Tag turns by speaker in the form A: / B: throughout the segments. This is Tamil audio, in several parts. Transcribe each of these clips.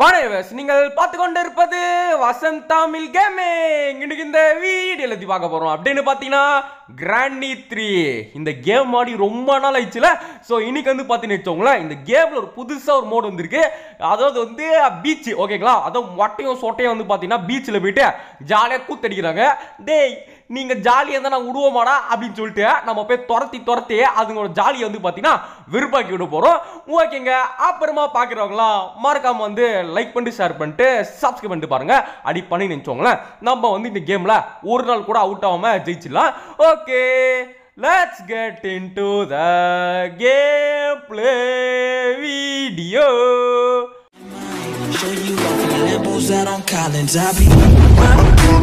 A: வணக்கம் நீங்கள் பார்த்து கொண்டிருப்பது வசந்த் தமிழ் கேமிங் இன்னைக்கு இந்த வீடியோல பத்தி பார்க்க போறோம் அப்படின்னு பார்த்தீங்கன்னா கிராண்டி த்ரீ இந்த கேம் ஆடி ரொம்ப நாள் ஆயிடுச்சுல ஸோ இன்னைக்கு வந்து பார்த்தீங்கன்னு வச்சோங்களேன் இந்த கேம்ல ஒரு புதுசா ஒரு மோடு வந்திருக்கு அதாவது வந்து பீச் ஓகேங்களா அதாவது மொட்டையும் சொட்டையும் வந்து பார்த்தீங்கன்னா பீச்சில் போயிட்டு ஜாலியாக கூத்தடிக்கிறாங்க டேய் நீங்க ஜாலியாக இருந்தால் நான் விடுவோமாடா அப்படின்னு சொல்லிட்டு நம்ம போய் துரத்தி துரத்தி அதுங்களோட ஜாலியை வந்து பார்த்தீங்கன்னா வெறுப்பாக்கி விட போகிறோம் ஓகேங்க அப்புறமா பார்க்குறவங்களாம் மறக்காம வந்து லைக் பண்ணிட்டு ஷேர் பண்ணிட்டு சப்ஸ்கிரைப் பண்ணிட்டு பாருங்க அடி பண்ணி நினச்சோங்களேன் நம்ம வந்து இந்த கேமில் ஒரு நாள் கூட அவுட் ஆகாம ஜெயிச்சிடலாம் okay let's get in to the game play video
B: Show you off in the Lambos out on Collins. I be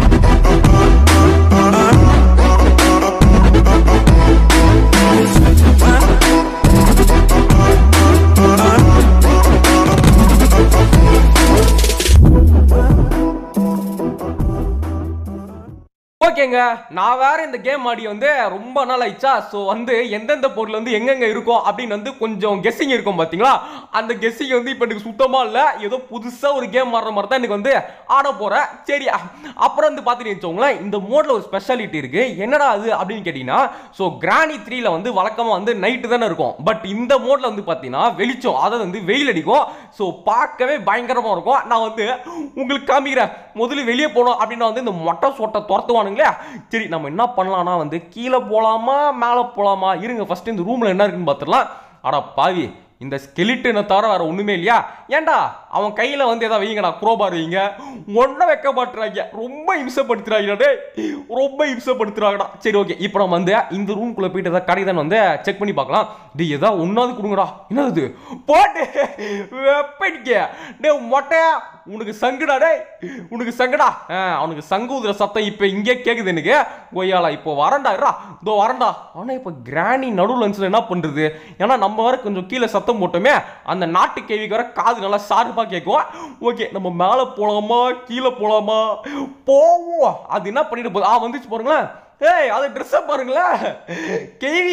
A: ஓகேங்க நான் வேற இந்த கேம் ஆடி வந்து ரொம்ப நாள் ஆயிடுச்சா ஸோ வந்து எந்தெந்த பொருள் வந்து எங்கெங்க இருக்கும் அப்படின்னு வந்து கொஞ்சம் கெஸ்ஸிங் இருக்கும் பார்த்தீங்களா அந்த கெஸ்ஸிங் வந்து இப்போ எனக்கு சுத்தமாக இல்லை ஏதோ புதுசாக ஒரு கேம் ஆடுற மாதிரி தான் எனக்கு வந்து ஆட போகிறேன் சரி அ- அப்புறம் வந்து பார்த்துட்டு வச்சோங்களேன் இந்த மோடில் ஒரு ஸ்பெஷாலிட்டி இருக்கு என்னடா அது அப்படின்னு கேட்டிங்கன்னா ஸோ கிராணி த்ரீல வந்து வழக்கமாக வந்து நைட்டு தானே இருக்கும் பட் இந்த மோடில் வந்து பார்த்தீங்கன்னா வெளிச்சம் அதாவது வந்து வெயில் அடிக்கும் ஸோ பார்க்கவே பயங்கரமாக இருக்கும் நான் வந்து உங்களுக்கு காமிக்கிறேன் முதல்ல வெளியே போனோம் அப்படின்னா வந்து இந்த மொட்டை சொட்டை துரத்துவானுங்களே சரி நம்ம என்ன பண்ணலாம்னா வந்து கீழே போகலாமா மேலே போகலாமா இருங்க ஃபர்ஸ்ட் இந்த ரூமில் என்ன இருக்குன்னு பார்த்துடலாம் அட பாவி இந்த ஸ்கெலிட்டனை தவிர வேற ஒண்ணுமே இல்லையா ஏன்டா அவன் கையில வந்து எதாவது வைங்கடா குரோபார் வைங்க ஒன்றும் வைக்க மாட்டுறாங்க ரொம்ப இம்சப்படுத்துறாங்கடா டேய் ரொம்ப இம்சப்படுத்துறாங்கடா சரி ஓகே இப்போ நம்ம வந்து இந்த ரூம்குள்ள போயிட்டு ஏதாவது கடை தான் வந்து செக் பண்ணி பார்க்கலாம் டேய் ஏதாவது ஒன்றாவது கொடுங்கடா என்னது போட்டு வெப்படிக்க டேய் மொட்டை உனக்கு சங்குடா டேய் உனக்கு சங்குடா ஆ, அவனுக்கு சங்கு ஊதுற சத்தம் இப்போ இங்கே கேட்குது எனக்கு கொய்யாலா இப்போ வரண்டா இருடா இதோ வரண்டா ஆனால் இப்போ கிராணி நடுவில் இருந்துச்சுன்னா என்ன பண்ணுறது ஏன்னா நம்ம வேற கொஞ்சம் கீழே சத்தம் போட்டோமே அந்த நாட்டு கேள்விக்கு வர காது நல்லா சார்பாக கேட்கும் ஓகே நம்ம மேலே போகலாமா கீழே போகலாமா போவோம் அது என்ன பண்ணிட்டு போகுது ஆ வந்துச்சு பாருங்களேன் ஏய் அது ட்ரெஸ்ஸை பாருங்களேன் கேவி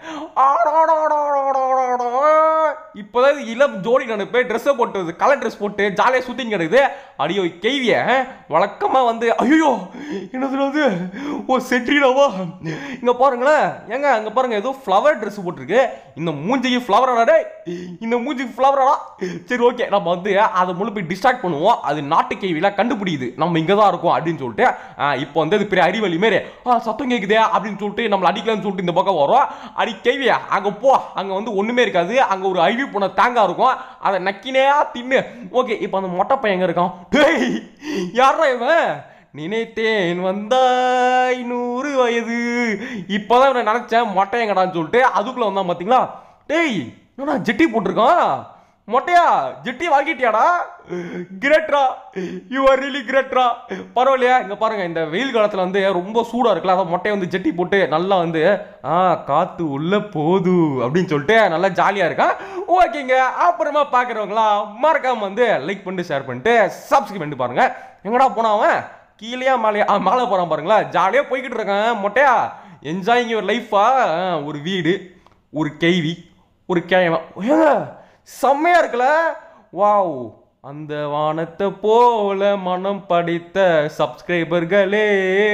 A: இப்போதான் இது இளம் ஜோடி நினைப்பு ட்ரெஸ்ஸை போட்டு கலர் ட்ரெஸ் போட்டு ஜாலியாக சுத்திங் கிடக்குது அடியோ கேவிய வழக்கமாக வந்து ஐயோ என்னது அது ஓ செட்ரிடாவா இங்கே பாருங்களேன் ஏங்க அங்கே பாருங்க ஏதோ ஃப்ளவர் ட்ரெஸ் போட்டிருக்கு இந்த மூஞ்சிக்கு ஃப்ளவராடா டேய் இந்த மூஞ்சிக்கு ஃப்ளவராடா சரி ஓகே நம்ம வந்து அதை முழு போய் டிஸ்ட்ராக்ட் பண்ணுவோம் அது நாட்டு கேவிலாம் கண்டுபிடிக்குது நம்ம இங்கே தான் இருக்கோம் அப்படின்னு சொல்லிட்டு ஆ, இப்போ வந்து அது பெரிய அறிவழி மாரி ஆ சத்தம் கேட்குதே அப்படின்னு சொல்லிட்டு நம்மளை அடிக்கலாம்னு சொல்லிட்டு இந்த பக்கம் வரோம் அடி கேவியா அங்கே போ அங்கே வந்து ஒன்றுமே இருக்காது அங்கே ஒரு அழுவி போன தேங்காய் இருக்கும் அதை நக்கினே தின்னு ஓகே இப்போ அந்த மொட்டை பையன் எங்க இருக்கான் டேய் யாரா இவன் நினைத்தேன் வந்தாய் நூறு வயது இப்போதான் இவனை நினைச்சேன் மொட்டை எங்கடான்னு சொல்லிட்டு அதுக்குள்ள வந்தான் பாத்தீங்களா டேய் என்னடா ஜெட்டி போட்டிருக்கான் மொட்டையா ஜெட்டி வாங்கிட்டியாடா கிரேட்ரா யூ ஆர் ரியலி கிரேட்ரா பரவாயில்லையா இங்க பாருங்க இந்த வெயில் காலத்துல வந்து ரொம்ப சூடா இருக்குல்ல அதான் மொட்டையை வந்து ஜெட்டி போட்டு நல்லா வந்து ஆ காத்து உள்ள போது அப்படின்னு சொல்லிட்டு நல்லா ஜாலியா இருக்கான் ஓகேங்க அப்புறமா பாக்குறவங்களா மறக்காம வந்து லைக் பண்ணிட்டு ஷேர் பண்ணிட்டு சப்ஸ்கிரைப் பண்ணிட்டு பாருங்க எங்கடா போனா அவன் கீழேயா மேலேயா ஆ மேலே போறான் பாருங்களா ஜாலியா போய்கிட்டு இருக்கான் மொட்டையா என்ஜாயிங் யுவர் லைஃபா ஒரு வீடு ஒரு கேள்வி ஒரு கேயம் ஏங்க, செம்மையா இருக்குல்ல வாவ் அந்த வானத்தை போல மனம் படித்த சப்ஸ்கிரைபர்களே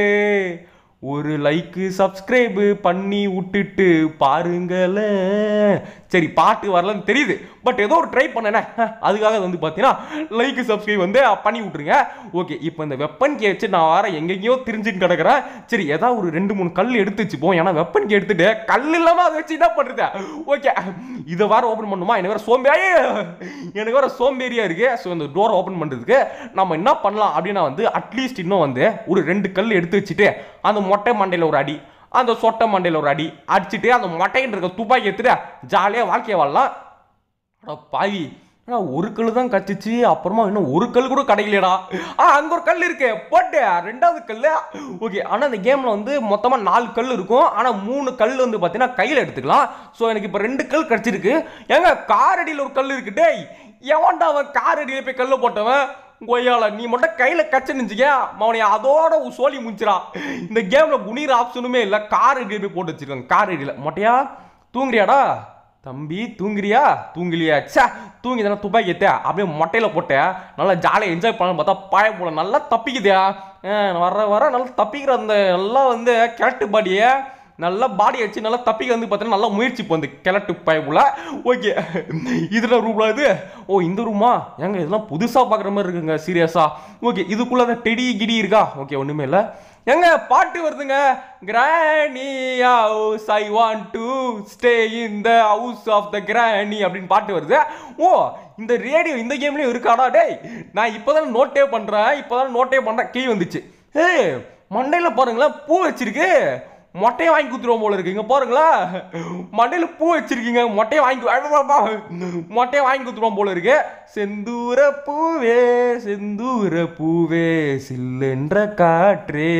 A: ஒரு லைக்கு சப்ஸ்கிரைபு பண்ணி விட்டுட்டு பாருங்களேன் சரி பாட்டு வரலன்னு தெரியுது பட் ஏதோ ஒரு ட்ரை பண்ணனே அதுக்காக அது வந்து பார்த்தீங்கன்னா லைக் சப்ஸ்கிரைப் வந்து பண்ணி விட்ருங்க ஓகே இப்போ இந்த வெப்பன் கே வச்சு நான் வேற எங்கெங்கேயோ திரிஞ்சுட்டு கிடக்குறேன் சரி ஏதாவது ஒரு ரெண்டு மூணு கல் எடுத்து வச்சுப்போம் ஏன்னா வெப்பன் கே எடுத்துட்டு கல் இல்லாமல் அதை வச்சு என்ன பண்ணுறது ஓகே இதை வேற ஓப்பன் பண்ணுமா எனக்கு வேற சோம்பேறி எனக்கு வேற சோம்பேறியா இருக்கு ஸோ இந்த டோரை ஓப்பன் பண்ணுறதுக்கு நம்ம என்ன பண்ணலாம் அப்படின்னா வந்து அட்லீஸ்ட் இன்னும் வந்து ஒரு ரெண்டு கல் எடுத்து வச்சுட்டு அந்த மொட்டை மண்டையில் ஒரு அடி அந்த சொட்டை மண்டையில் ஒரு அடி அடிச்சுட்டு அந்த மொட்டைன்னு இருக்க துப்பாக்கி எடுத்துட்டு ஜாலியாக வாழ்க்கையை வாழலாம் அட பாவி ஆனா ஒரு கல் தான் கச்சிச்சு அப்புறமா இன்னும் ஒரு கல் கூட கிடைக்கலடா ஆ அங்க ஒரு கல் இருக்கு போட்டு ரெண்டாவது கல் ஓகே ஆனா இந்த கேம்ல வந்து மொத்தமா நாலு கல் இருக்கும் ஆனா மூணு கல் வந்து பாத்தீங்கன்னா கையில எடுத்துக்கலாம் ஸோ எனக்கு இப்போ ரெண்டு கல் கிடைச்சிருக்கு ஏங்க கார் அடியில் ஒரு கல் இருக்கு டேய் எவன்டா அவன் கார் அடியில் போய் கல்ல போட்டவன் கொய்யால நீ மட்டும் கையில கச்ச நிஞ்சுக்க அவனை அதோட உன் சோழி முடிச்சிடா இந்த கேம்ல குனிற ஆப்ஷனுமே இல்ல கார் அடியில் போய் போட்டு வச்சிருக்காங்க கார் அடியில் மொட்டையா தூங்குறியாடா தம்பி தூங்குறியா தூங்கலையா ச்சே தூங்கி தானே துப்பாக்கி ஏத்த அப்படியே மொட்டையில போட்டேன் நல்லா ஜாலியாக என்ஜாய் பண்ண பார்த்தா பாய போல நல்லா தப்பிக்குதா வர வர நல்லா தப்பிக்கிற அந்த நல்லா வந்து கிழட்டு பாடியை நல்லா பாடி வச்சு நல்லா தப்பிக்க வந்து பார்த்தீங்கன்னா நல்லா முயற்சி வந்து கிழட்டு பயமுல ஓகே இதில் ரூம்ல இது ஓ இந்த ரூமா ஏங்க இதெல்லாம் புதுசாக பார்க்குற மாதிரி இருக்குங்க சீரியஸா ஓகே இதுக்குள்ள அந்த டெடி கிடி இருக்கா ஓகே ஒன்றுமே இல்லை எங்க பாட்டு வருதுங்க granny house I want to stay in the house of the granny அப்படின்னு பாட்டு வருது ஓ இந்த ரேடியோ இந்த கேம்லயும் இருக்காடா டேய் நான் இப்போதான் நோட்டே பண்றேன் இப்போதான் நோட்டே பண்றேன் கீ வந்துச்சு ஏய் மண்டையில பாருங்களேன் பூ வச்சிருக்கு மொட்டையை வாங்கி குத்துருவோம் போல இருக்கு இங்க பாருங்களா மண்டையில பூ வச்சிருக்கீங்க மொட்டையை வாங்கி கு- ஐயோ, அப்பா. மொட்டையை வாங்கி குத்துருவோம் போல இருக்கு செந்தூர பூவே செந்தூர பூவே சில்லென்ற காற்றே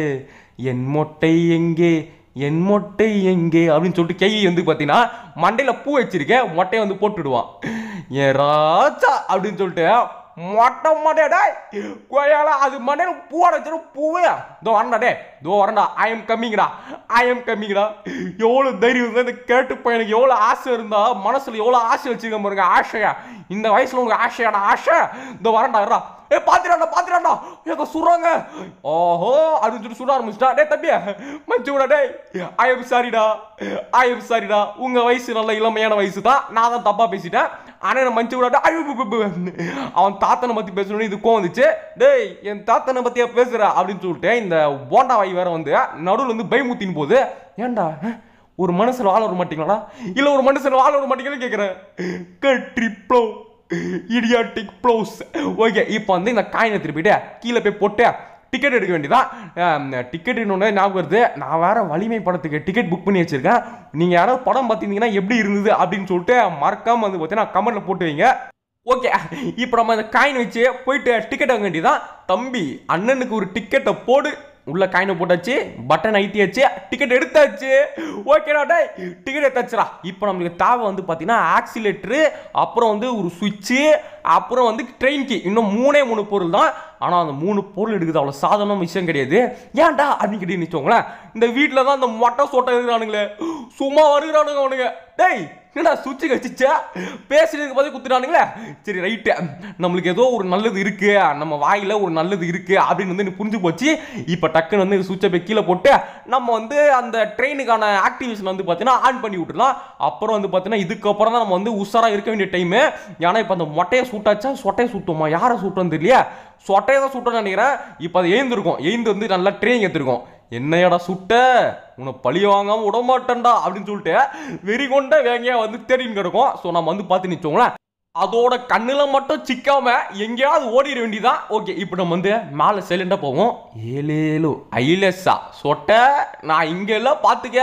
A: என் மொட்டை எங்கே என் மொட்டை எங்கே அப்படின்னு சொல்லிட்டு கை வந்து பார்த்தீங்கன்னா மண்டையில பூ வச்சிருக்கேன் மொட்டையை வந்து போட்டுடுவான் ஏன் ராஜா அப்படின்னு சொல்லிட்டு மொட்டை மொட்டையா டேய் கோயால அது மண்டையில பூவோட வச்சிரு பூவே இதோ வரண்டா டே இதோ வரண்டா ஐ எம் கம்மிங்கடா ஐ எம் கம்மிங்கடா எவ்வளோ தைரியம் இருந்தா இந்த கேட்டு பையனுக்கு எவ்வளோ ஆசை இருந்தா மனசுல எவ்வளோ ஆசை வச்சிருக்க பாருங்க ஆசையா இந்த வயசுல உனக்கு ஆசையாடா ஆசை இதோ வரண்டா இருடா ஏ பாத்திராண்டா பாத்திராண்டா எங்க சுடுறாங்க ஓஹோ அப்படின்னு சொல்லி சுட ஆரம்பிச்சிட்டா டே தம்பி மஞ்சு விடா டேய் ஐ எம் சாரிடா ஐ எம் சாரிடா உங்க வயசு நல்ல இளமையான வயசு தான் நான் தான் தப்பா பேசிட்டேன் ஆனா என்ன மஞ்சு விடாட்டா ஐயோ பு, பு, பு. அவன் தாத்தனை பத்தி பேசணும்னு இது கோவம் வந்துச்சு டேய் என் தாத்தனை பத்தியா பேசுற அப்படின்னு சொல்லிட்டு இந்த போண்டா வாய் வேற வந்து நடுவுல வந்து பயமுத்தின் போது ஏன்டா அஹ், ஒரு மனுஷன் வாழ விட மாட்டீங்களாடா இல்ல ஒரு மனுஷன் வாழ விட மாட்டீங்கன்னு கேக்குறேன் country blow idiotic blows okay இப்போ வந்து இந்த காயினை திருப்பிட்டு கீழே போய் போட்டு டிக்கெட் எடுக்க வேண்டியதான் டிக்கெட் இன்னொன்று ஞாபகம் வருது நான் வேற வலிமை படத்துக்கு டிக்கெட் புக் பண்ணி வச்சிருக்கேன் நீங்கள் யாராவது படம் பார்த்திருந்தீங்கன்னா எப்படி இருந்தது அப்படின்னு சொல்லிட்டு மறக்காம வந்து பார்த்தீங்கன்னா கமெண்ட்ல போட்டு வைங்க ஓகே இப்போ நம்ம இந்த காயின் வச்சு போயிட்டு டிக்கெட் வாங்க வேண்டியதான் தம்பி அண்ணனுக்கு ஒரு டிக்கெட்டை போடு உள்ள காயினை போட்டாச்சு பட்டன் ஐட்டியாச்சு டிக்கெட் எடுத்தாச்சு ஓகேடா டேய் டிக்கெட் எடுத்தாச்சுடா இப்போ நம்மளுக்கு தேவை வந்து பார்த்தீங்கன்னா ஆக்சிலேட்டரு அப்புறம் வந்து ஒரு சுவிட்சு அப்புறம் வந்து ட்ரெயின் கீ இன்னும் மூணே மூணு பொருள் தான் ஆனால் அந்த மூணு பொருள் எடுக்குது அவ்வளோ சாதாரண விஷயம் கிடையாது ஏன்டா அப்படின்னு கேட்டு வச்சோங்களேன் இந்த வீட்டில் தான் அந்த மொட்டை சொட்டை இருக்கிறானுங்களே சும்மா வருகிறானுங்க அவனுங்க டேய் என்னடா சுவிட்சு கழிச்சிச்சா பேசுறதுக்கு பதில் குத்துறானுங்களே சரி ரைட்டு நம்மளுக்கு ஏதோ ஒரு நல்லது இருக்கு நம்ம வாயில ஒரு நல்லது இருக்கு அப்படின்னு வந்து எனக்கு புரிஞ்சு போச்சு இப்போ டக்குன்னு வந்து சுவிட்சை போய் கீழே போட்டு நம்ம வந்து அந்த ட்ரெயினுக்கான ஆக்டிவேஷன் வந்து பார்த்தீங்கன்னா ஆன் பண்ணி விட்டுலாம் அப்புறம் வந்து பார்த்தீங்கன்னா இதுக்கப்புறம் தான் நம்ம வந்து உஷாரா இருக்க வேண்டிய டைமு ஏன்னா இப்போ அந்த மொட்டையை சுட்டாச்சா சொட்டையை சுட்டோமா யாரை சுட்டோம் தெரியல சொட்டையை தான் சுட்டோம்னு நினைக்கிறேன் இப்போ அது எழுந்திருக்கும் எழுந்து வந்து நல்லா ட்ரெயின் எடுத்திருக்கோம் என்னையடா சுட்ட உன்னை பழி வாங்காம விட மாட்டேன்டா அப்படின்னு சொல்லிட்டு வெறி கொண்ட வேங்கையா வந்து தேடின்னு கிடக்கும் ஸோ நம்ம வந்து பார்த்து நிச்சோங்களேன் அதோட கண்ணுல மட்டும் சிக்காம எங்கேயாவது ஓடிட வேண்டியதான் ஓகே இப்போ நம்ம வந்து மேலே சைலண்டா போவோம் ஏலேலோ ஐலஸா சொட்ட நான் இங்க எல்லாம் பார்த்துக்க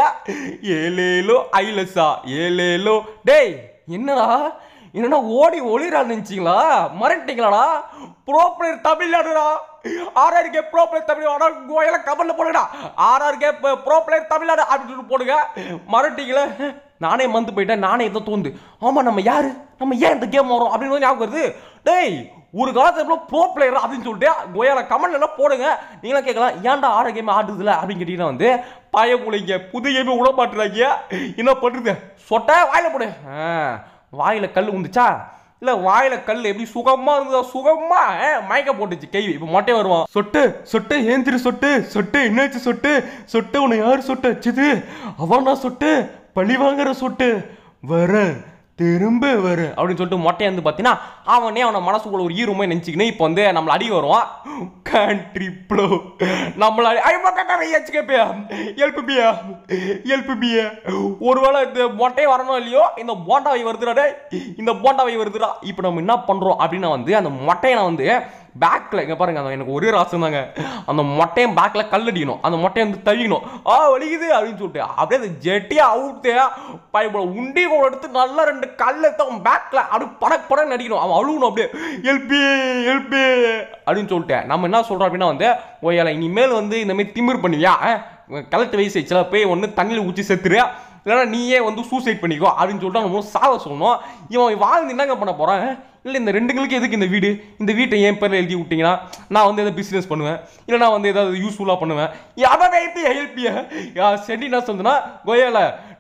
A: ஏலேலோ ஐலஸா ஏலேலோ டேய் என்னடா என்னடா ஓடி ஒளிரா நினைச்சிங்களா மறந்துட்டீங்களாடா ப்ரோ பிளேயர் தமிழ்நாடுடா ஆர்ஆர்கே ப்ரோ பிளேயர் தமிழ்நாடு கோயில கமெண்ட்ல போடுங்கடா ஆர்ஆர்கே ப்ரோ பிளேயர் தமிழ்நாடு அப்படின்னு சொல்லி போடுங்க மறந்துட்டீங்களா நானே மந்து போயிட்டேன் நானே எதோ தோந்து ஆமா நம்ம யாரு நம்ம ஏன் இந்த கேம் வரோம் அப்படின்னு வந்து ஞாபகம் வருது டேய் ஒரு காலத்துல ப்ரோ பிளேயர் அப்படின்னு சொல்லிட்டு கோயால கமெண்ட்ல எல்லாம் போடுங்க நீங்களும் கேட்கலாம் ஏன்டா ஆட கேம் ஆடுதுல அப்படின்னு கேட்டீங்கன்னா வந்து பய பிள்ளைங்க புது கேமே விட மாட்டுறாங்க என்ன பண்றது சொட்ட வாயில போடு ஆ, வாயில கல் உந்துச்சா இல்ல வாயில கல் எப்படி சுகமா இருந்ததா சுகமா ஆ, மயக்க போட்டுச்சு கை இப்ப மொட்டை வருவான் சொட்டு சொட்டு ஏந்திரி சொட்டு சொட்டு என்னாச்சு சொட்டு சொட்டு உன்னை யாரு சொட்டு வச்சது அவனா சொட்டு பழி வாங்குற சொட்டு வரேன் திரும்ப வரு அப்படின்னு சொல்லிட்டு மொட்டையை வந்து பார்த்தீங்கன்னா அவனே அவனை மனசுக்குள்ள ஒரு ஈரமே நினச்சிக்கின்னு இப்போ வந்து நம்மளை அடி வருவான் கண்ட்ரி ப்ளோ நம்மள அடி ஐயோ ஹெச்கேபியா எல்பு பியா எல்பு பியா ஒருவேளை இந்த மொட்டையை வரணும் இல்லையோ இந்த போண்டாவை வருதுடா டேய் இந்த போண்டாவை வருதுடா இப்போ நம்ம என்ன பண்ணுறோம் அப்படின்னா வந்து அந்த மொட்டையை நான் வந்து பேக்கில் இங்கே பாருங்க அந்த எனக்கு ஒரே ராசம் தாங்க அந்த மொட்டையும் பேக்கில் கல் அடிக்கணும் அந்த மொட்டையை வந்து தள்ளிக்கணும் ஆ வலிக்குது அப்படின்னு சொல்லிட்டு அப்படியே அந்த ஜெட்டியை அவுட்டு பைபிள் உண்டி கூட எடுத்து நல்லா ரெண்டு கல் எடுத்து அவன் பேக்கில் அப்படி படக் படம் நடிக்கணும் அவன் அழுகணும் அப்படியே எல்பி எல்பி அப்படின்னு சொல்லிட்டு நம்ம என்ன சொல்கிறோம் அப்படின்னா வந்து ஓயால இனிமேல் வந்து இந்த மாதிரி திமிர் பண்ணுவியா கலெக்ட் வயசு ஆச்சுல போய் ஒன்று தண்ணியில் ஊற்றி செத்துரு இல்லைன்னா நீயே வந்து சூசைட் பண்ணிக்கோ அப்படின்னு சொல்லிட்டு நம்ம சாவ சொல்லணும் இவன் வாழ்ந்து என்னங்க பண்ண போகிறான் இல்லை இந்த ரெண்டுங்களுக்கு எதுக்கு இந்த வீடு இந்த வீட்டை என் பேரில் எழுதி விட்டீங்கன்னா நான் வந்து எதாவது பிஸ்னஸ் பண்ணுவேன் இல்லை நான் வந்து ஏதாவது யூஸ்ஃபுல்லாக பண்ணுவேன் யாரை ஹெல்ப் ஹெல்ப்பியா யா சென்டி என்ன சொன்னா கோயால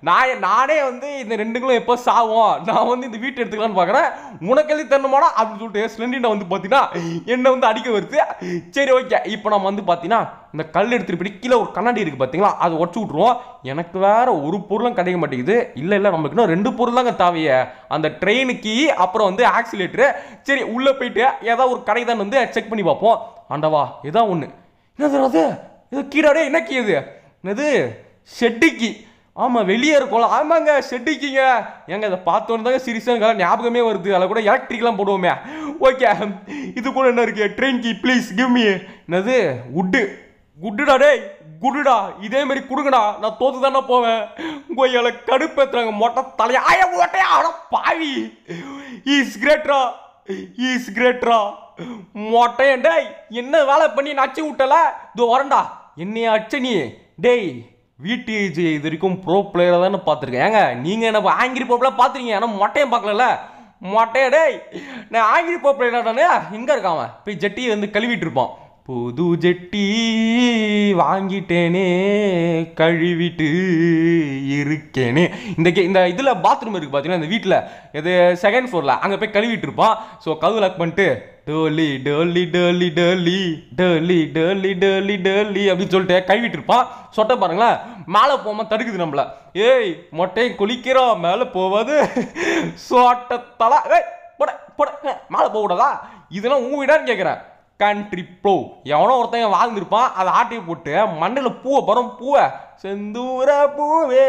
A: நான் நானே வந்து இந்த ரெண்டுங்களும் எப்போ சாவோம் நான் வந்து இந்த வீட்டை எடுத்துக்கலாம்னு பார்க்குறேன் உனக்கு எழுதி தரணுமாடா அப்படின்னு சொல்லிட்டு ஸ்லெண்டினை வந்து பார்த்தீங்கன்னா என்னை வந்து அடிக்க வருது சரி ஓகே இப்போ நம்ம வந்து பார்த்தீங்கன்னா இந்த கல் எடுத்துட்டு போய் கீழே ஒரு கண்ணாடி இருக்குது பார்த்தீங்களா அதை உடச்சு விட்ருவோம் எனக்கு வேற ஒரு பொருளும் கிடைக்க மாட்டேங்குது இல்லை இல்லை நமக்கு இன்னும் ரெண்டு பொருள் தாங்க தாவிய அந்த ட்ரெயினுக்கு அப்புறம் வந்து ஆக்சிலேட்டரு சரி உள்ளே போயிட்டு ஏதாவது ஒரு கடை தான் வந்து செக் பண்ணி பார்ப்போம் ஆண்டவா ஏதா ஒன்று என்னது அது இது கீழே என்ன கீ இது என்னது ஷெட்டிக்கு ஆமாம் வெளியே இருக்கும்ல ஆமாங்க ஷெட்டிக்குங்க ஏங்க இதை பார்த்தோன்னு தாங்க சீரியஸாக ஞாபகமே வருது அதில் கூட எலக்ட்ரிக்லாம் போடுவோமே ஓகே இது கூட என்ன இருக்கு train key please give me என்னது உட்டு குட்டுடா டேய் குடுடா இதே மாதிரி குடுங்கடா நான் தோத்து தானே போவேன் கொய்யால கடுப்பேத்துறாங்க மொட்டை தலையா ஆய மொட்டையா அட பாவி இஸ் கிரேட்ரா இஸ் கிரேட்ரா மொட்டையன் டேய் என்ன வேலை பண்ணி நச்சு விட்டல இதோ வரண்டா என்னைய அடிச்ச நீ டேய் வீட்டு இது இது வரைக்கும் ப்ரோ பிளேயராக தானே பார்த்துருக்கேன் ஏங்க நீங்கள் என்ன ஆங்கிரி போப்பில் பார்த்துருக்கீங்க ஆனால் மொட்டையும் பார்க்கல மொட்டையா டேய் நான் ஆங்கிரி போ பிளேயராடானே எங்கே இருக்கான் அவன் போய் ஜட்டியை வந்து கழுவிட்டு இருப்பான் புது ஜெட்டி வாங்கிட்டேனே கழுவிட்டு இருக்கேனே இந்த கே- இந்த இதில் பாத்ரூம் இருக்குது பார்த்தீங்கன்னா இந்த வீட்டில் இது செகண்ட் ஃப்ளோரில் அங்கே போய் கழுவிட்டு இருப்பான் ஸோ கதவு லாக் பண்ணிட்டு டோலி டோலி டோலி டோலி டோலி டோலி டோலி டோலி அப்படின்னு சொல்லிட்டு கழுவிட்டு இருப்பான் சொட்ட பாருங்களேன் மேலே போகாம தடுக்குது நம்மள ஏய் மொட்டை குளிக்கிறோம் மேலே போவாது சொட்ட தலை ஏய் போட போட மேலே போகக்கூடாதா இதெல்லாம் உன் வீடான்னு கேட்குறேன் கண்ட்ரி ப்ளோ எவனோ ஒருத்தன் வாழ்ந்துருப்பான் அதை ஆட்டையை போட்டு மண்ணில் பூவை பரம் பூவை செந்தூர பூவே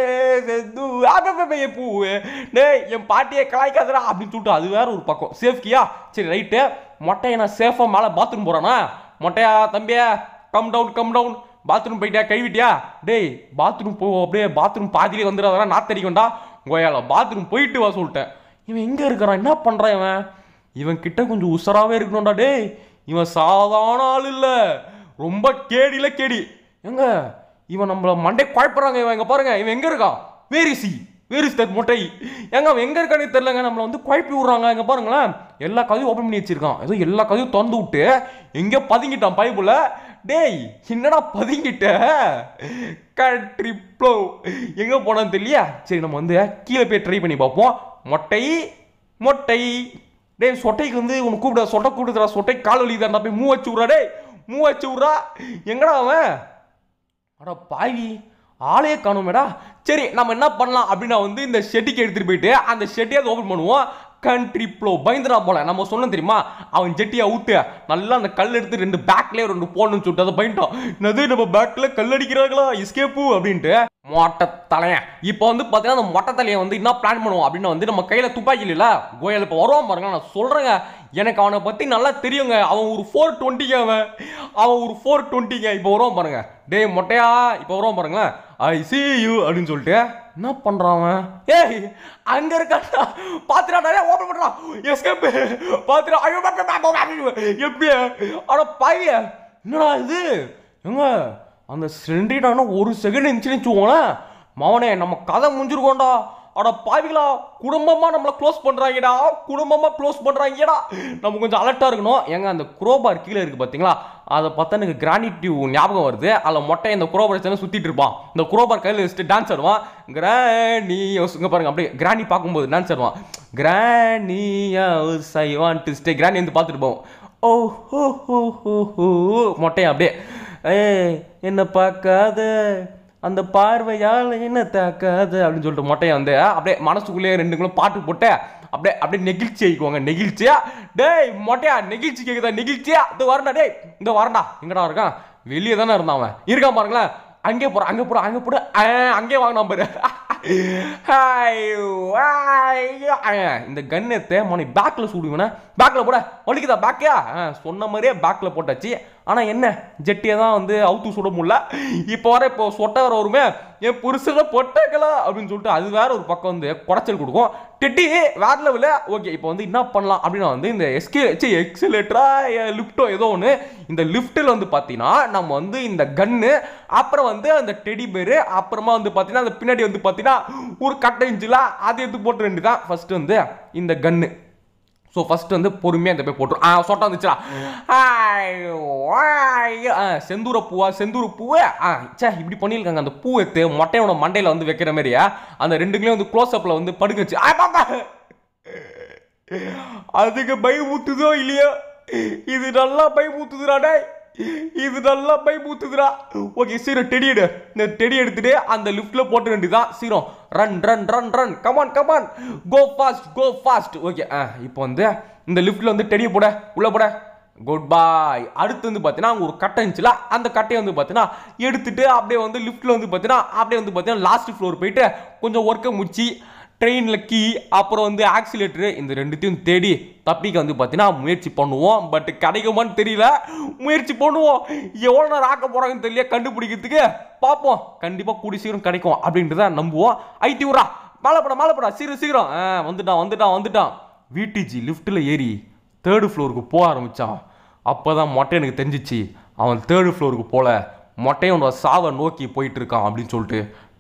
A: செந்தூர பூவே டேய் என் பாட்டியை கலாய்க்காதடா அப்படின்னு சொல்லிட்டு அது வேற ஒரு பக்கம் சேஃப்கியா சரி ரைட்டு மொட்டையை நான் சேஃபாக மேலே பாத்ரூம் போகிறேனா மொட்டையா தம்பியா come down come down bathroom போயிட்டியா கழுவிட்டியா டேய் பாத்ரூம் போ அப்படியே பாத்ரூம் பாதியிலே வந்துடாதடா நான் தெரியும்டா கோயால பாத்ரூம் போயிட்டு வா சொல்லிட்டேன் இவன் எங்கே இருக்கிறான் என்ன பண்ணுறான் இவன் இவன் கிட்ட கொஞ்சம் உஷராகவே இருக்கணும்டா டேய் இவன் சாதாரண ஆள் இல்லை ரொம்ப கேடியில கேடி எங்க இவன் நம்மள மண்டை குழப்புறாங்க இவன் எங்க பாருங்க இவன் எங்க இருக்கான் வேரிசி வேரிஸ் தட் மொட்டை எங்க அவன் எங்க இருக்கானே தெரியலங்க நம்மள வந்து குழப்பி விடுறாங்க எங்க பாருங்களேன் எல்லா கதையும் ஓப்பன் பண்ணி வச்சிருக்கான் ஏதோ எல்லா கதையும் திறந்து விட்டு எங்க பதுங்கிட்டான் பைப்புல டேய் என்னடா பதுங்கிட்ட கண்ட்ரி ப்ளோ எங்க போனான்னு தெரியல சரி நம்ம வந்து கீழே போய் ட்ரை பண்ணி பார்ப்போம் மொட்டை மொட்டை டேய் சொட்டைக்கு வந்து உனக்கு கூப்பிட சொட்டை கூப்பிடுறா சொட்டை கால் வலி தான் போய் மூ வச்சு விட்றா டேய் மூ வச்சு விட்றா எங்கடா அவன் அட பாவி ஆளே காணுமேடா சரி நம்ம என்ன பண்ணலாம் அப்படின்னா வந்து இந்த ஷெட்டிக்கு எடுத்துட்டு போயிட்டு அந்த ஷெட்டியை ஓப்பன் பண்ணுவோம் கண்ட்ரி ப்ளோ பயந்துடா போல நம்ம சொன்னோம் தெரியுமா அவன் ஜெட்டியை அவுத்து நல்லா அந்த கல் எடுத்து ரெண்டு பேக்லேயே ரெண்டு போடணும்னு சொல்லிட்டு அதை பயன்ட்டான் என்னது நம்ம பேக்ல கல் அடிக்கிறாங்களா எஸ்கேப்பு அப்படின்ட்டு மொட்டை தலையன் இப்போ வந்து பார்த்தீங்கன்னா அந்த மொட்டை தலையை வந்து என்ன பிளான் பண்ணுவோம் அப்படின்னு வந்து நம்ம கையில் துப்பாக்கி இல்லைல்ல கோயல் இப்போ வருவான் பாருங்க நான் சொல்கிறேங்க எனக்கு அவனை பற்றி நல்லா தெரியுங்க அவன் ஒரு ஃபோர் டுவெண்ட்டிங்க அவன் அவன் ஒரு ஃபோர் டுவெண்ட்டிங்க இப்போ வருவான் பாருங்க டேய் மொட்டையா இப்போ வருவான் பாருங்களேன் ஐ see you அப்படின்னு சொல்லிட்டு என்ன பண்ணுறான் அவன் ஏய் அங்கே இருக்காடா பார்த்துடா ஓப்பன் பண்ணுறான் எஸ்கேப் பார்த்துடா ஐயோ பா, பா, பா, பா, எப்படி அட பைய என்னடா இது எங்க அந்த சிலிண்டரிடான ஒரு செகண்ட் இருந்துச்சுன்னு வச்சுக்கோங்களேன் மவனே நம்ம கதை முடிஞ்சிருக்கோண்டா அட பாவிகளா குடும்பமா நம்மளை க்ளோஸ் பண்றாங்கடா குடும்பமா க்ளோஸ் பண்றாங்கடா நம்ம கொஞ்சம் அலர்ட்டா இருக்கணும் ஏங்க அந்த குரோபார் கீழே இருக்கு பாத்தீங்களா அதை பார்த்தா எனக்கு கிரானிட்டிவ் ஞாபகம் வருது அதில் மொட்டை இந்த குரோபார் வச்சு சுத்திட்டு இருப்பான் இந்த குரோபார் கையில் வச்சுட்டு டான்ஸ் ஆடுவான் கிராணி இங்க பாருங்க அப்படியே கிராணி பார்க்கும்போது டான்ஸ் ஆடுவான் கிராணி ஐ வாண்ட் டு ஸ்டே கிராணி வந்து பார்த்துட்டு போவோம் ஓ ஹோ ஹோ ஹோ ஹோ மொட்டையா அப்படியே ஏய் என்ன பார்க்காத அந்த பார்வையால் என்ன தாக்காது அப்படின்னு சொல்லிட்டு மொட்டையை வந்து அப்படியே மனசுக்குள்ளேயே ரெண்டுங்களும் பாட்டு போட்டு அப்படியே அப்படியே நெகிழ்ச்சி ஆயிக்குவாங்க நெகிழ்ச்சியா டேய் மொட்டையா நெகிழ்ச்சி கேக்குதா நெகிழ்ச்சியா இந்த வரண்டா டேய் இந்த வரண்டா எங்கடா இருக்கான் வெளியே தானே இருந்தான் அவன் இருக்கான் பாருங்களேன் அங்கே போற அங்கே போற அங்கே போற அங்கே வாங்கினா பாரு ஐயோ, ஐயோ, ஐயோ. இந்த கன் எடுத்து மணி பேக்ல சூடுவேனா பேக்ல போட வலிக்குதா பேக்கா சொன்ன மாதிரியே பேக்ல போட்டாச்சு ஆனா என்ன ஜெட்டியை தான் வந்து அவுத்து சுட முடியல இப்போ வர இப்போ சொட்டை வர வருமே என் புருஷனை பொட்டக்கலாம் அப்படின்னு சொல்லிட்டு அது வேற ஒரு பக்கம் வந்து குடைச்சல் கொடுக்கும் டெட்டி வேற லெவலில் ஓகே இப்போ வந்து என்ன பண்ணலாம் அப்படின்னா வந்து இந்த எஸ்கே சி எக்ஸிலேட்டரா லிஃப்ட்டோ ஏதோ ஒன்று இந்த லிஃப்ட்டில் வந்து பார்த்தீங்கன்னா நம்ம வந்து இந்த கன்னு அப்புறம் வந்து அந்த டெடி பேரு அப்புறமா வந்து பார்த்தீங்கன்னா அந்த பின்னாடி வந்து பார்த்தீங்கன்னா ஒரு கட்டை இன்ச்சில் அது எடுத்து போட்டு ரெண்டு தான் ஃபர்ஸ்ட் வந்து இந்த கன்னு ஸோ ஃபர்ஸ்ட் வந்து பொறுமையாக இந்த போய் போட்டுரும் ஆ சொட்டா வந்துச்சுடா ஐயோ, ஐயோ. ஆ செந்தூர பூவா செந்தூர பூவு ஆ சே இப்படி பண்ணியிருக்காங்க அந்த பூ எடுத்து மொட்டையோட மண்டையில் வந்து வைக்கிற மாதிரியா அந்த ரெண்டுக்குலேயும் வந்து க்ளோஸ் அப்பில் வந்து படுக்க வச்சு ஆ, பாப்பா. அதுக்கு பயமுத்துதோ இல்லையோ இது நல்லா பயமுத்துதுடா டேய் இது நல்லா பயமுத்துதுடா ஓகே சீரம் டெடி எடு இந்த டெடி எடுத்துட்டு அந்த லிஃப்ட்ல போட்டு வேண்டியதான் சீரம் run run run run come on come on go fast go fast okay ஆ இப்போ வந்து இந்த லிஃப்ட்ல வந்து டெடியை போட உள்ள போட குட் பாய் அடுத்து வந்து பார்த்தீங்கன்னா அங்கே ஒரு கட்டை இருந்துச்சுல அந்த கட்டையை வந்து பார்த்தீங்கன்னா எடுத்துட்டு அப்படியே வந்து லிஃப்ட்ல வந்து பார்த்தீங்கன்னா அப்படியே வந்து பார்த்தீங்கன்னா லாஸ்ட் ஃப்ளோர் போயிட்டு கொஞ்சம் ஒர்க்கை முடிச்சு ட்ரெயினில் கீ அப்புறம் வந்து ஆக்சிலேட்டரு இந்த ரெண்டுத்தையும் தேடி தப்பிக்க வந்து பார்த்தீங்கன்னா முயற்சி பண்ணுவோம் பட் கிடைக்குமான்னு தெரியல முயற்சி பண்ணுவோம் எவ்வளோ நேரம் ஆக்க போகிறாங்கன்னு தெரியல கண்டுபிடிக்கிறதுக்கு பார்ப்போம் கண்டிப்பாக கூடி சீக்கிரம் கிடைக்கும் அப்படின்றத நம்புவோம் ஐடி விட்றா மேலப்படா மேலப்படா சீக்கிரம் சீக்கிரம் ஆ வந்துட்டான் வந்துட்டான் வந்துட்டான் விடிஜி லிஃப்ட்டில் ஏறி தேர்டு ஃப்ளோருக்கு போக ஆரம்பித்தான் அப்போ தான் மொட்டை எனக்கு தெரிஞ்சிச்சு அவன் தேர்டு ஃப்ளோருக்கு போல மொட்டையோட சாவை நோக்கி போயிட்டு இருக்கான் அப்படின்னு சொல்லிட்டு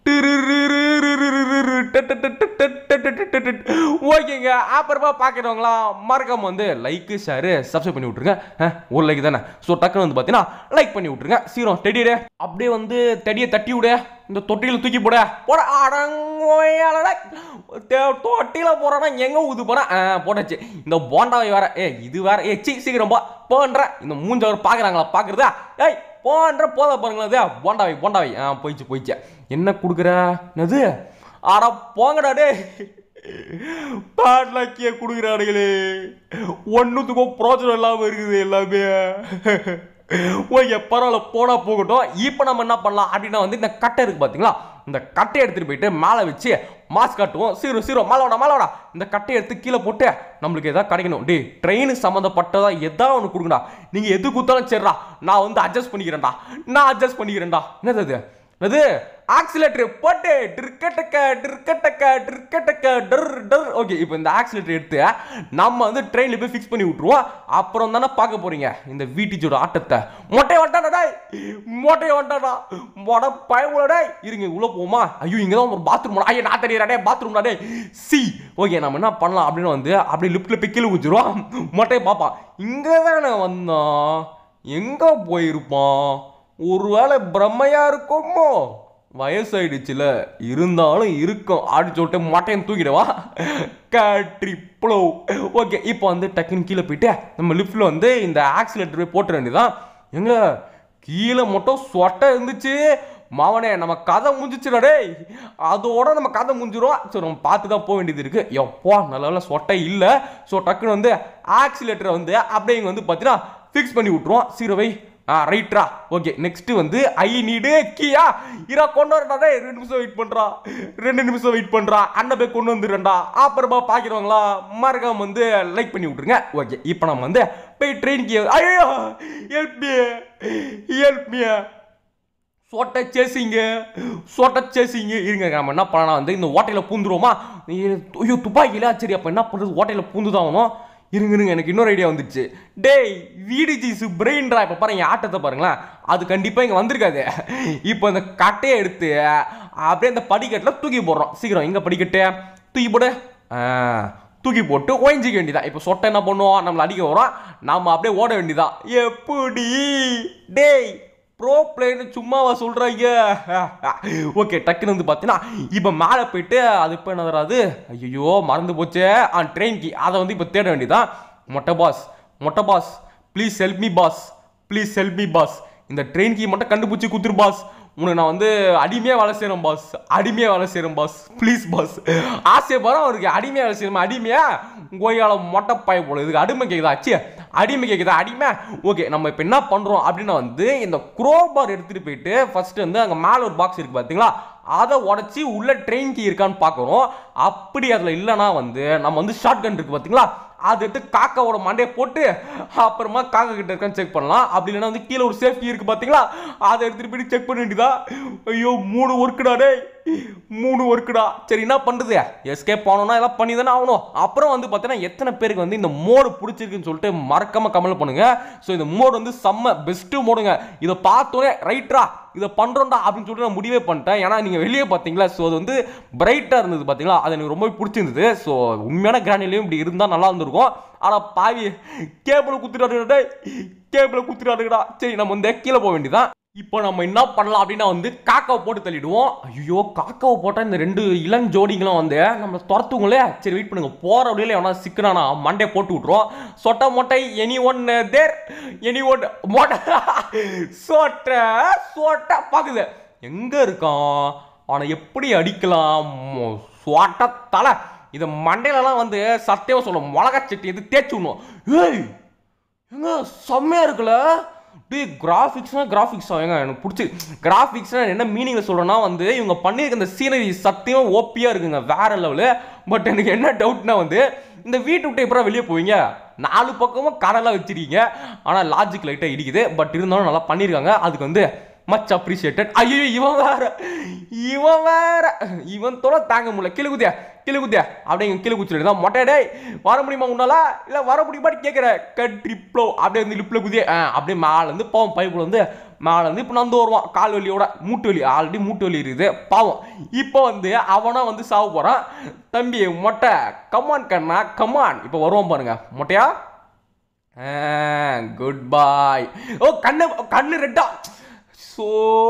A: ஓகேங்க அப்புறமா பார்க்குறவங்களா மறக்காம வந்து லைக்கு ஷேரு சப்ஸ்கிரைப் பண்ணி விட்ருங்க அஹ், ஒரு லைக் தானே ஸோ டக்குன்னு வந்து பார்த்தீங்கன்னா லைக் பண்ணி விட்ருங்க சீரம் தெடியடே அப்படியே வந்து தெடியை தட்டி விட இந்த தொட்டியில் தூக்கி போட போட அடங்கோயாலடா தொட்டியில போறானா எங்க ஊது போறா போட்டாச்சு இந்த போண்டாவை வேற ஏ இது வேற ஏ சி சீக்கிரம் போ போன்ற இந்த மூஞ்ச வேற பாக்குறாங்களா பாக்குறதா ஏய் போன்ற போத பாருங்களா அது போண்டாவை போண்டாவை ஆ போயிடுச்சு போயிடுச்சு என்ன கொடுக்குற என்னது அட போங்கடா டேய் பாட்லாக்கிய கொடுக்குறானுங்களே ஒன்றுத்துக்கும் பிரோஜனம் இல்லாமல் இருக்குது எல்லாமே ஓகே பரவாயில்ல போனா போகட்டும் இப்போ நம்ம என்ன பண்ணலாம் அப்படின்னா வந்து இந்த கட்டை இருக்கு பார்த்தீங்களா இந்த கட்டையை எடுத்துட்டு போயிட்டு மேலே வச்சு மாஸ்க் காட்டுவோம் சீரோ சீரோ மேலே விடா மேலே விடா இந்த கட்டையை எடுத்து கீழே போட்டு நம்மளுக்கு எதாவது கிடைக்கணும் டேய் ட்ரெயின் சம்மந்தப்பட்டதா எதாவது ஒன்று கொடுங்கடா நீங்கள் எது கொடுத்தாலும் சரிடா நான் வந்து அட்ஜஸ்ட் பண்ணிக்கிறேன்டா நான் அட்ஜஸ்ட் பண்ணிக்கிறேன்டா என்னது அது அது ஆக்சிலேட்டர் போட்டு டிர்கட்டக்க டிர்கட்டக்க டிர்கட்டக்க டர் டர் ஓகே இப்போ இந்த ஆக்சிலேட்டர் எடுத்து நம்ம வந்து ட்ரெயினில் போய் ஃபிக்ஸ் பண்ணி விட்ருவோம் அப்புறம் தானே பார்க்க போறீங்க இந்த வீட்டிச்சோட ஆட்டத்தை மொட்டை வண்டாடா டேய் மொட்டை வண்டாடா மொட பயமுல டேய் இருங்க உள்ள போமா ஐயோ இங்க தான் ஒரு பாத்ரூம் ஐயோ நான் தெரியறா டேய் பாத்ரூம் டேய் சி ஓகே நம்ம என்ன பண்ணலாம் அப்படின்னு வந்து அப்படியே லிஃப்ட்ல போய் கீழே ஊற்றிடுவோம் மொட்டையை பார்ப்பான் இங்கே தானே வந்தான் எங்க போயிருப்பான் ஒருவேளை பிரம்மையா இருக்குமோ வயசாயிடுச்சுல இருந்தாலும் இருக்கும் அப்படின்னு சொல்லிட்டு மட்டையன் தூக்கிடுவா காட்ரி ப்ளோ ஓகே இப்போ வந்து டக்குன்னு கீழே போயிட்டு நம்ம லிஃப்ட்ல வந்து இந்த ஆக்சிலேட்டர் போய் போட்டுற வேண்டியதான் எங்க கீழே மட்டும் சொட்டை இருந்துச்சு மாவனே நம்ம கதை முடிஞ்சிச்சுடா டேய் அதோட நம்ம கதை முடிஞ்சிரும் ஸோ நம்ம பார்த்து தான் போக வேண்டியது இருக்கு எப்போ நல்ல வேளை சொட்டை இல்லை ஸோ டக்குன்னு வந்து ஆக்சிலேட்டரை வந்து அப்படியே இங்க வந்து பார்த்தீங்கன்னா ஃபிக்ஸ் பண்ணி விட்ருவோம் சீரவை ஆ ரைட்ரா ஓகே நெக்ஸ்ட் வந்து ஐ நீடு கீயா இரா கொண்டு வரடா டேய் ரெண்டு நிமிஷம் வெயிட் பண்றா ரெண்டு நிமிஷம் வெயிட் பண்றா அண்ணன் போய் கொண்டு வந்துடுறேன்டா அப்புறமா பாக்கிறவங்களா மறக்காம வந்து லைக் பண்ணி விட்டுருங்க ஓகே இப்போ நம்ம வந்து போய் ட்ரெயினுக்கு ஐயோ ஹெல்ப் மீ ஹெல்ப் மீ சொட்டை சேசிங்க சொட்டை சேசிங்க இருங்க நம்ம என்ன பண்ணலாம் வந்து இந்த ஓட்டையில் பூந்துருவோமா ஐயோ துப்பாக்கியில சரி அப்போ என்ன பண்ணுறது ஓட்டையில் பூந்து தான் ஆகணும் இருங்க இருங்க எனக்கு இன்னொரு ஐடியா வந்துச்சு டேய் வீடு ஜீஸு பிரெயின்ரா இப்போ பாருங்க என் ஆட்டத்தை பாருங்களேன் அது கண்டிப்பாக இங்கே வந்திருக்காது இப்போ இந்த கட்டையை எடுத்து அப்படியே இந்த படிக்கட்டில் தூக்கி போடுறோம் சீக்கிரம் எங்கே படிக்கட்டு தூக்கி போடு ஆ, தூக்கி போட்டு ஓய்ஞ்சிக்க வேண்டியதான் இப்போ சொட்டை என்ன பண்ணுவோம் நம்மளை அடிக்க வரோம் நாம அப்படியே ஓட வேண்டியதான் எப்படி டேய் ப்ரோ பிளேயர் சும்மாவா சொல்றாங்க ஓகே டக்குன்னு வந்து பார்த்தீங்கன்னா இப்போ மேலே போயிட்டு அது இப்போ என்ன வராது ஐயோ மறந்து போச்சே ஆ ட்ரெயின் கி அதை வந்து இப்போ தேட வேண்டியதான் மொட்டை பாஸ் மொட்டை boss please help me boss please help me boss இந்த ட்ரெயின் கீ மட்டும் கண்டுபிடிச்சி குத்துரு பாஸ் உனக்கு நான் வந்து அடிமையாக வேலை செய்கிறேன் பாஸ் அடிமையாக வேலை செய்கிறேன் பாஸ் ப்ளீஸ் பாஸ் ஆசை பாரு அவருக்கு அடிமையாக வேலை செய்யணுமா அடிமையா கோயால மொட்டை பாய போல இதுக்கு அடிமை கேட்குதா அச்சு அடிமை கேட்குதா அடிமை ஓகே நம்ம இப்போ என்ன பண்ணுறோம் அப்படின்னா வந்து இந்த குரோபார் எடுத்துகிட்டு போயிட்டு ஃபர்ஸ்ட் வந்து அங்கே மேலே ஒரு பாக்ஸ் இருக்குது பார்த்தீங்களா அதை உடச்சி உள்ள ட்ரெயின் கீ இருக்கான்னு பார்க்குறோம் அப்படி அதில் இல்லைன்னா வந்து நம்ம வந்து ஷார்ட் கன் இருக்குது பார்த்தீங்களா அதை எடுத்து காக்காவோட மண்டையை போட்டு அப்புறமா காக்கா கிட்ட இருக்கான்னு செக் பண்ணலாம் அப்படி இல்லைன்னா வந்து கீழே ஒரு சேஃப்டி இருக்கு பார்த்தீங்களா அதை எடுத்துட்டு போய் செக் பண்ண வேண்டியதா ஐயோ மூணு ஒர்க்குடா டேய் மூணு ஒர்க்குடா சரி என்ன பண்ணுறது எஸ்கேப் ஆகணும்னா எல்லாம் பண்ணி தானே ஆகணும் அப்புறம் வந்து பார்த்தீங்கன்னா எத்தனை பேருக்கு வந்து இந்த மோடு பிடிச்சிருக்குன்னு சொல்லிட்டு மறக்காம கமெண்ட் பண்ணுங்க ஸோ இந்த மோடு வந்து செம்ம பெஸ்ட்டு மோடுங்க இதை பார்த்தோன்னே ரைட்ரா இதை பண்ணுறோம்டா அப்படின்னு சொல்லிட்டு நான் முடிவே பண்ணிட்டேன் ஏன்னா நீங்கள் வெளியே பார்த்தீங்களா ஸோ அது வந்து பிரைட்டாக இருந்தது பார்த்தீங்களா அது எனக்கு ரொம்ப பிடிச்சிருந்தது ஸோ உண்மையான கிராண்டிலையும் இப்படி இருந்தால் நல்லா இருந்திருக்கும் ஆனால் பாவி கேபிள் குத்துறாடுடா கேபிள் குத்துறாடுடா சரி நம்ம வந்து கீழே போக வேண்டியதான் இப்போ நம்ம என்ன பண்ணலாம் அப்படின்னா வந்து காக்காவை போட்டு தள்ளிடுவோம் ஐயோ காக்காவை போட்டால் இந்த ரெண்டு இளம் ஜோடிங்களும் வந்து நம்ம துரத்துங்களே சரி வெயிட் பண்ணுங்க போகிற வழியில எவனா சிக்கனானா மண்டே போட்டு விட்ருவோம் சொட்டை மொட்டை anyone there anyone மொட்டை சொட்டை சொட்டை பார்க்குது எங்கே இருக்கான் அவனை எப்படி அடிக்கலாம் மொ- சொட்டை தலை இதை மண்டையிலலாம் வந்து சத்தியமாக சொல்லும் மிளகா சட்டி எது தேய்ச்சி விடணும் ஏய் ஏங்க செம்மையாக இருக்குல்ல டேய் கிராஃபிக்ஸ்னா கிராஃபிக்ஸா ஏங்க எனக்கு பிடிச்சி கிராஃபிக்ஸ்னா என்ன மீனிங்கில் சொல்கிறேன்னா வந்து இவங்க பண்ணியிருக்க இந்த சீனரி சத்தியம் ஓப்பியாக இருக்குங்க வேற லெவலு பட் எனக்கு என்ன டவுட்னா வந்து இந்த வீட்டு விட்டு எப்பறம் வெளியே போவீங்க நாலு பக்கமும் கடலாக வச்சிருக்கீங்க ஆனால் லாஜிக் லைட்டாக இடிக்குது பட் இருந்தாலும் நல்லா பண்ணியிருக்காங்க அதுக்கு வந்து மச் அப்ரிஷியேட்டட் ஐயோ இவன் வேற இவன் வேற இவன் தொலை தாங்க முடியல கிளு குதியா கிளு குதியா அப்படியே கிளு குச்சிட்டு தான் மொட்டை டேய் வர முடியுமா உன்னால இல்ல வர முடியுமான்னு கேட்குற கட்ரிப்ளோ அப்படியே வந்து லிப்ல குதிய ஆ, அப்படியே மேல இருந்து பாவம் பைப்புல வந்து மேல இருந்து இப்போ நந்து வருவான் கால் வலியோட மூட்டு வலி ஆல்ரெடி மூட்டு வலி இருக்குது பாவம் இப்போ வந்து அவனா வந்து சாவ போறான் தம்பி மொட்டை கமான் கண்ணா கமான் இப்போ வருவான் பாருங்க மொட்டையா குட் பாய் ஓ கண்ணு கண்ணு ரெட்டா சோ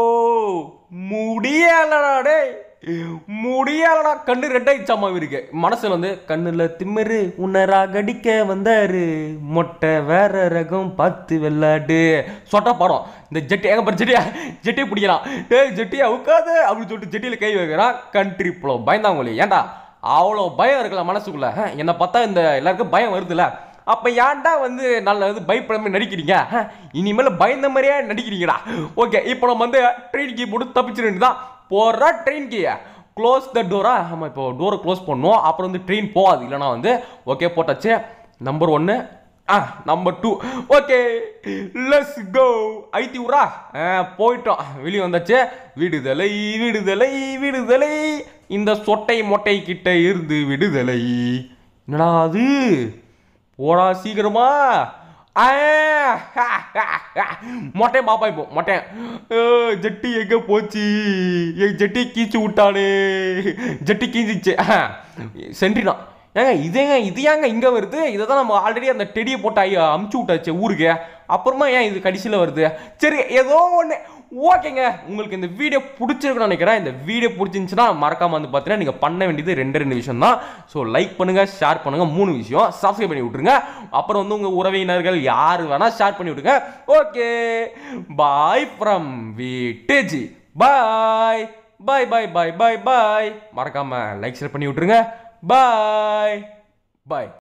A: முடியலடா டேய் முடியலடா கண்ணு ரெட்டாயிச்சாமா இவருக்கு மனசுல வந்து கண்ணுல திமிரு உன்னரா கடிக்க வந்தாரு மொட்டை வேற ரகம் பார்த்து வெள்ளாடு சொட்டா படம் இந்த ஜெட்டி எங்க பாரு ஜெட்டியா ஜெட்டியை பிடிக்கிறான் டேய் ஜெட்டியா உட்காது அப்படின்னு சொல்லிட்டு ஜெட்டியில கை வைக்கிறான் கண்ட்ரி ப்ளோ பயந்தாங்கொழி ஏன்டா அவ்வளோ பயம் இருக்குல்ல மனசுக்குள்ள ஹ, என்னை பார்த்தா இந்த எல்லாருக்கும் பயம் வருதுல்ல அப்ப ஏன்டா வந்து நல்ல வந்து பயப்படாம நடிக்கிறீங்க ஹ, இனிமேல் பயந்த மாதிரியே நடிக்கிறீங்கடா ஓகே இப்போ நம்ம வந்து ட்ரெயின் கீ போட்டு தப்பிச்சிட்டு தான் போடுறா ட்ரெயின் கீ க்ளோஸ் த டோரா ஆமாம் இப்போ டோரை க்ளோஸ் பண்ணோம் அப்புறம் வந்து ட்ரெயின் போகாது இல்லைனா வந்து ஓகே போட்டாச்சு நம்பர் ஒன்று ஆ number two okay let's go ஐத்தி விட்றா ஆ போயிட்டோம் வெளியே வந்தாச்சு விடுதலை விடுதலை விடுதலை இந்த சொட்டை மொட்டை கிட்ட இருந்து விடுதலை என்னடா அது போடா சீக்கிரமா ஆ, ஹா, ஹா, ஹா. மொட்டையன் பாப்பா இப்போ மொட்டையன் ஏ, ஜட்டி எங்க போச்சு என் ஜட்டி கீச்சு விட்டானே ஜட்டி கீஞ்சிச்சு சென்றினா ஏங்க இதேங்க இது ஏங்க இங்கே வருது இதை தான் நம்ம ஆல்ரெடி அந்த டெடியை போட்டு ஐயா அமுச்சு விட்டாச்சு ஊருக்கு அப்புறமா ஏன் இது கடைசியில் வருது சரி ஏதோ ஒன்று ஓகேங்க உங்களுக்கு இந்த வீடியோ பிடிச்சிருக்குன்னு நினைக்கிறேன் இந்த வீடியோ பிடிச்சிருந்துச்சுன்னா மறக்காம வந்து பார்த்தீங்கன்னா நீங்கள் பண்ண வேண்டியது ரெண்டு ரெண்டு விஷயம் தான் ஸோ லைக் பண்ணுங்க ஷேர் பண்ணுங்க மூணு விஷயம் சப்ஸ்கிரைப் பண்ணி விட்ருங்க அப்புறம் வந்து உங்கள் உறவினர்கள் யார் வேணால் ஷேர் பண்ணி விடுங்க ஓகே பாய் ஃப்ரம் விட்டேஜி பாய் பாய் பாய் பாய் பாய் பாய் மறக்காம லைக் ஷேர் பண்ணி விட்ருங்க பாய் பாய்